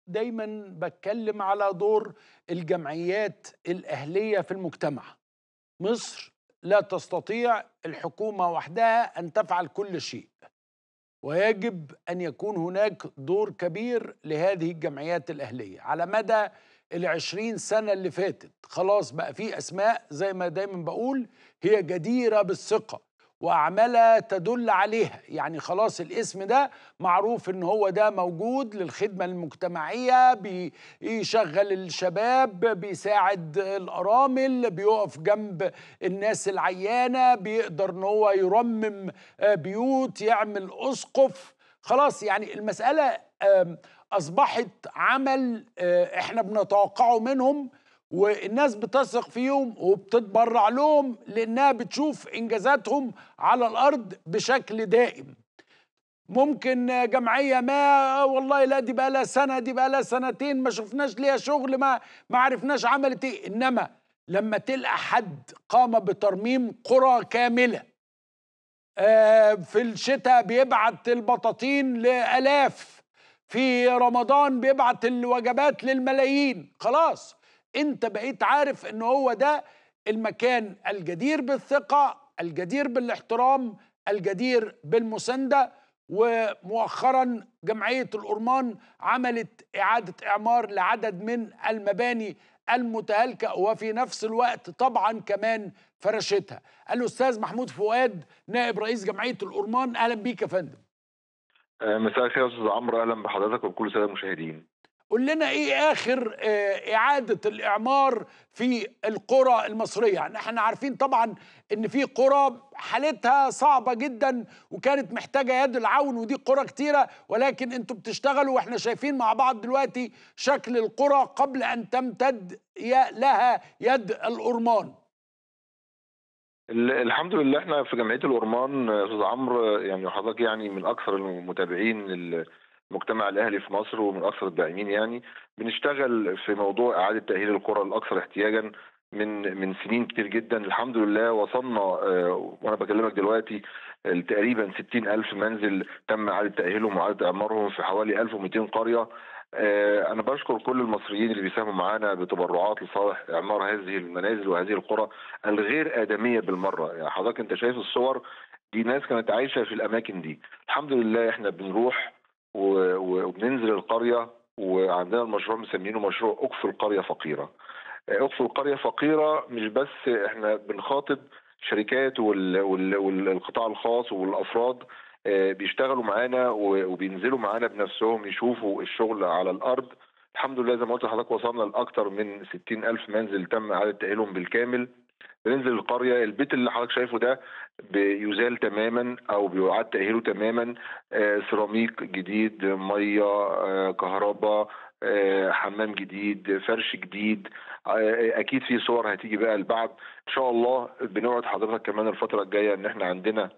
دايما بتكلم على دور الجمعيات الأهلية في المجتمع مصر لا تستطيع الحكومة وحدها أن تفعل كل شيء ويجب أن يكون هناك دور كبير لهذه الجمعيات الأهلية على مدى العشرين سنة اللي فاتت خلاص بقى في أسماء زي ما دايما بقول هي جديرة بالثقة واعمالها تدل عليها يعني خلاص الاسم ده معروف ان هو ده موجود للخدمه المجتمعيه بيشغل الشباب بيساعد الارامل بيقف جنب الناس العيانه بيقدر ان هو يرمم بيوت يعمل اسقف خلاص يعني المساله اصبحت عمل احنا بنتوقعه منهم والناس بتثق فيهم وبتتبرع لهم لانها بتشوف انجازاتهم على الارض بشكل دائم ممكن جمعيه ما والله لا دي بقى لها سنه دي بقى لها سنتين ما شفناش ليها شغل ما ما عرفناش عملت ايه انما لما تلقى حد قام بترميم قرى كامله آه في الشتاء بيبعت البطاطين لالاف في رمضان بيبعت الوجبات للملايين خلاص انت بقيت عارف ان هو ده المكان الجدير بالثقة الجدير بالاحترام الجدير بالمساندة ومؤخرا جمعية الأرمان عملت إعادة إعمار لعدد من المباني المتهالكة وفي نفس الوقت طبعا كمان فرشتها الأستاذ محمود فؤاد نائب رئيس جمعية الأرمان أهلا بيك يا فندم مساء الخير يا أستاذ عمرو أهلا بحضرتك وبكل السادة المشاهدين قول لنا ايه اخر اعاده الاعمار في القرى المصريه يعني احنا عارفين طبعا ان في قرى حالتها صعبه جدا وكانت محتاجه يد العون ودي قرى كتيره ولكن انتوا بتشتغلوا واحنا شايفين مع بعض دلوقتي شكل القرى قبل ان تمتد لها يد الأرمان الحمد لله احنا في جمعيه الأرمان استاذ عمرو يعني حضرتك يعني من اكثر المتابعين المجتمع الاهلي في مصر ومن اكثر الداعمين يعني بنشتغل في موضوع اعاده تاهيل القرى الاكثر احتياجا من من سنين كتير جدا الحمد لله وصلنا وانا بكلمك دلوقتي تقريبا 60 ألف منزل تم إعادة تأهيلهم وإعادة إعمارهم في حوالي 1200 قرية أنا بشكر كل المصريين اللي بيساهموا معانا بتبرعات لصالح إعمار هذه المنازل وهذه القرى الغير آدمية بالمرة يعني حضرتك أنت شايف الصور دي ناس كانت عايشة في الأماكن دي الحمد لله إحنا بنروح وبننزل القريه وعندنا المشروع مسمينه مشروع اقصى القريه فقيره. اقصى القريه فقيره مش بس احنا بنخاطب شركات والقطاع الخاص والافراد بيشتغلوا معانا وبينزلوا معانا بنفسهم يشوفوا الشغل على الارض الحمد لله زي ما قلت لحضرتك وصلنا لاكثر من 60 الف منزل تم اعاده تاهيلهم بالكامل بننزل القريه البيت اللي حضرتك شايفه ده بيزال تماما او بيعاد تاهيله تماما آه سيراميك جديد ميه آه كهرباء آه حمام جديد فرش جديد اكيد في صور هتيجي بقى لبعد ان شاء الله بنوعد حضرتك كمان الفتره الجايه ان احنا عندنا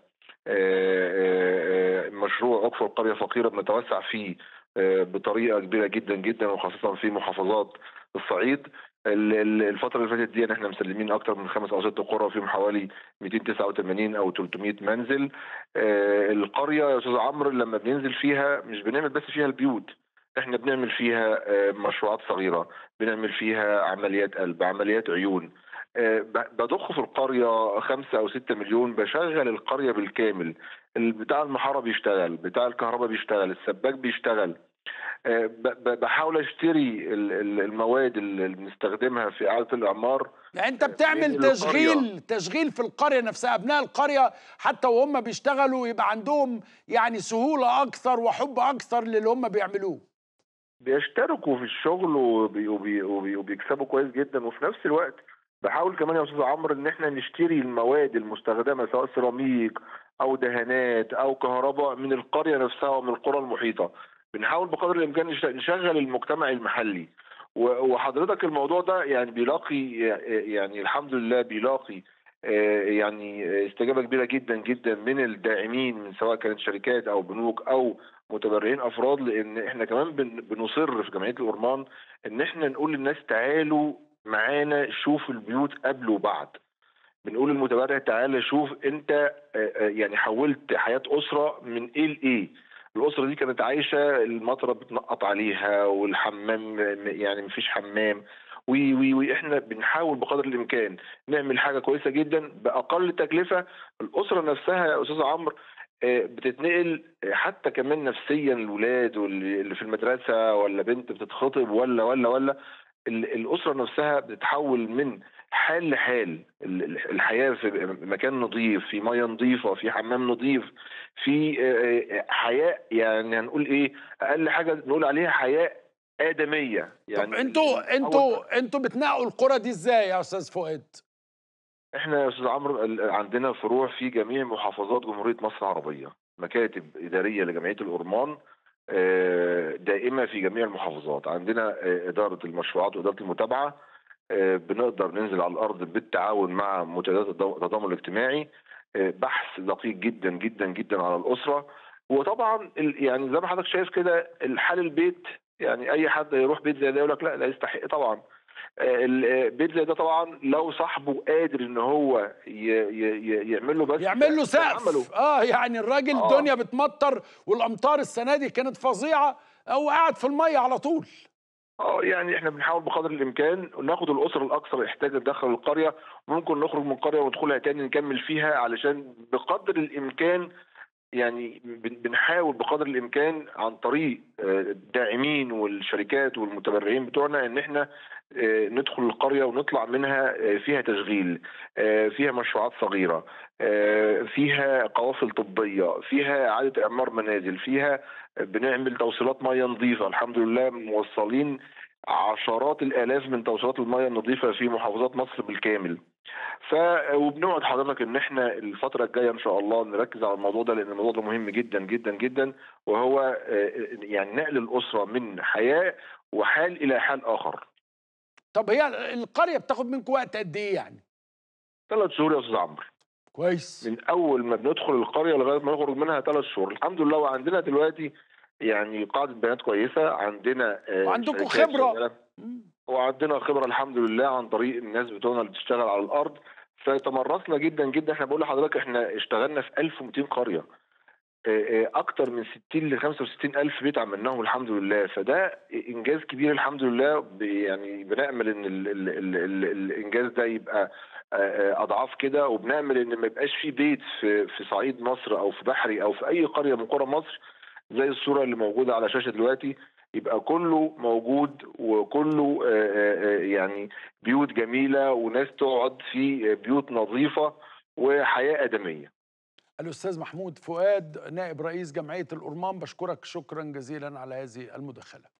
مشروع اقصى القريه فقيره بنتوسع فيه بطريقه كبيره جدا جدا وخاصه في محافظات الصعيد الفترة اللي فاتت دي احنا مسلمين اكتر من خمس او ست قرى فيهم حوالي 289 او 300 منزل آه القرية يا استاذ عمرو لما بننزل فيها مش بنعمل بس فيها البيوت احنا بنعمل فيها آه مشروعات صغيرة بنعمل فيها عمليات قلب عمليات عيون آه بضخ في القرية خمسة أو ستة مليون بشغل القرية بالكامل بتاع المحارة بيشتغل بتاع الكهرباء بيشتغل السباك بيشتغل بحاول اشتري المواد اللي بنستخدمها في اعاده الاعمار يعني انت بتعمل تشغيل تشغيل في القريه نفسها ابناء القريه حتى وهم بيشتغلوا يبقى عندهم يعني سهوله اكثر وحب اكثر للي هم بيعملوه بيشتركوا في الشغل وبي وبي وبي وبيكسبوا كويس جدا وفي نفس الوقت بحاول كمان يا استاذ عمرو ان احنا نشتري المواد المستخدمه سواء سيراميك او دهانات او كهرباء من القريه نفسها ومن القرى المحيطه بنحاول بقدر الامكان نشغل المجتمع المحلي وحضرتك الموضوع ده يعني بيلاقي يعني الحمد لله بيلاقي يعني استجابه كبيره جدا جدا من الداعمين من سواء كانت شركات او بنوك او متبرعين افراد لان احنا كمان بنصر في جمعيه الأورمان ان احنا نقول للناس تعالوا معانا شوفوا البيوت قبل وبعد بنقول للمتبرع تعالى شوف انت يعني حولت حياه اسره من ايه لايه الاسره دي كانت عايشه المطره بتنقط عليها والحمام يعني مفيش حمام وي وي وي احنا بنحاول بقدر الامكان نعمل حاجه كويسه جدا باقل تكلفه الاسره نفسها يا استاذ عمرو آه، بتتنقل آه، حتى كمان نفسيا الاولاد واللي في المدرسه ولا بنت بتتخطب ولا ولا ولا ال- الاسره نفسها بتتحول من حال لحال ال- ال- الحياه في مكان نظيف في ميه نظيفه في حمام نظيف في آه، آه، حياه يعني هنقول ايه اقل حاجه نقول عليها حياه ادميه يعني طب انتوا أول- انتوا انتوا بتنقوا القرى دي ازاي يا استاذ فؤاد احنا يا استاذ عمرو ال- عندنا فروع في جميع محافظات جمهوريه مصر العربيه مكاتب اداريه لجمعيه الأورمان آه، دائمه في جميع المحافظات عندنا آه، اداره المشروعات واداره المتابعه آه، بنقدر ننزل على الارض بالتعاون مع منتديات الضو- التضامن الاجتماعي آه، بحث دقيق جدا جدا جدا على الاسره وطبعا ال- يعني زي ما حضرتك شايف كده الحال البيت يعني اي حد يروح بيت زي ده يقول لك لا لا يستحق طبعا البيت زي ده طبعا لو صاحبه قادر ان هو ي- ي- ي- يعمل له بس يعمل له عمله. سقف اه يعني الراجل آه. الدنيا بتمطر والامطار السنه دي كانت فظيعه هو قاعد في الميه على طول اه يعني احنا بنحاول بقدر الامكان ناخد الاسره الاكثر احتياجا داخل القريه ممكن نخرج من القريه وندخلها تاني نكمل فيها علشان بقدر الامكان يعني بن- بنحاول بقدر الامكان عن طريق آه، الداعمين والشركات والمتبرعين بتوعنا ان احنا آه، ندخل القريه ونطلع منها آه، فيها تشغيل آه، فيها مشروعات صغيره آه، فيها قوافل طبيه فيها اعاده اعمار منازل فيها بنعمل توصيلات ميه نظيفه الحمد لله موصلين عشرات الالاف من توصيلات الميه النظيفه في محافظات مصر بالكامل ف وبنوعد حضرتك ان احنا الفتره الجايه ان شاء الله نركز على الموضوع ده لان الموضوع ده مهم جدا جدا جدا وهو آه، يعني نقل الاسره من حياه وحال الى حال اخر طب هي القريه بتاخد منكم وقت قد ايه يعني ثلاث شهور يا استاذ عمرو كويس من اول ما بندخل القريه لغايه ما نخرج منها ثلاث شهور الحمد لله وعندنا دلوقتي يعني قاعده بيانات كويسه عندنا آه، وعندكم شركات خبرة. شغالة. مم. وعندنا خبره الحمد لله عن طريق الناس بتوعنا اللي بتشتغل على الارض فتمرسنا جدا جدا احنا بقول لحضرتك احنا اشتغلنا في 1200 قريه اه، اه، اكتر من 60 ل 65 الف بيت عملناهم الحمد لله فده انجاز كبير الحمد لله ب- يعني بنامل ان ال ال ال ال الانجاز ده يبقى اه، اه، اضعاف كده وبنامل ان ما يبقاش في بيت في في صعيد مصر او في بحري او في اي قريه من قرى مصر زي الصوره اللي موجوده على شاشه دلوقتي يبقى كله موجود وكله آه، آه، آه، يعني بيوت جميله وناس تقعد في بيوت نظيفه وحياه ادميه الاستاذ محمود فؤاد نائب رئيس جمعيه الأورمان بشكرك شكرا جزيلا على هذه المداخله